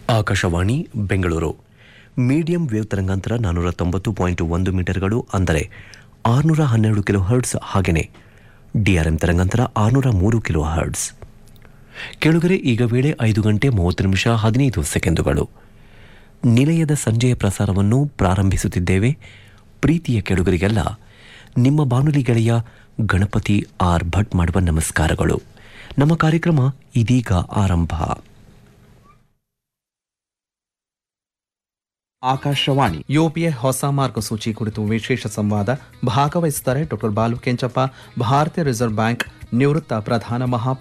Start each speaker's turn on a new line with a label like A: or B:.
A: Akashvani Bengaluru medium wave ತರಂಗಾಂತರ ನಾನ್ನೂರ ತೊಂಬತ್ತು ಪಾಯಿಂಟ್ ಒಂದು ಮೀಟರ್ಗಳು ಅಂದರೆ ಆರುನೂರ ಹನ್ನೆರಡು ಕಿಲೋ ಹರ್ಟ್ಸ್ ಹಾಗೆಯೇ ಡಿಆರ್ಎಂ ತರಂಗಾಂತರ ಆರುನೂರ ಮೂರು ಕಿಲೋ ಹರ್ಟ್ಸ್ ಕೆಳಗರೆ ಈಗ ವೇಳೆ ಐದು ಗಂಟೆ ಮೂವತ್ತು ನಿಮಿಷ ಹದಿನೈದು ಸೆಕೆಂಡುಗಳು ನಿಲಯದ ಸಂಜೆಯ ಪ್ರಸಾರವನ್ನು ಪ್ರಾರಂಭಿಸುತ್ತಿದ್ದೇವೆ ಪ್ರೀತಿಯ ಕೆಳುಗರಿಗೆಲ್ಲ ನಿಮ್ಮ ಬಾನುಲಿ ಗೆಳೆಯ ಗಣಪತಿ ಆರ್ ಭಟ್ ಮಾಡುವ ನಮಸ್ಕಾರಗಳು ನಮ್ಮ ಕಾರ್ಯಕ್ರಮ ಇದೀಗ ಆರಂಭ
B: ಆಕಾಶವಾಣಿ
C: ಯುಪಿಎ ಹೊಸ ಮಾರ್ಗಸೂಚಿ ಕುರಿತು ವಿಶೇಷ ಸಂವಾದ ಭಾಗವಹಿಸುತ್ತಾರೆ ಡಾಕ್ಟರ್ ಬಾಲು ಕೆಂಚಪ್ಪ ಭಾರತೀಯ ರಿಸರ್ವ್ ಬ್ಯಾಂಕ್ ನಿವೃತ್ತ ಪ್ರಧಾನ ಮಹಾ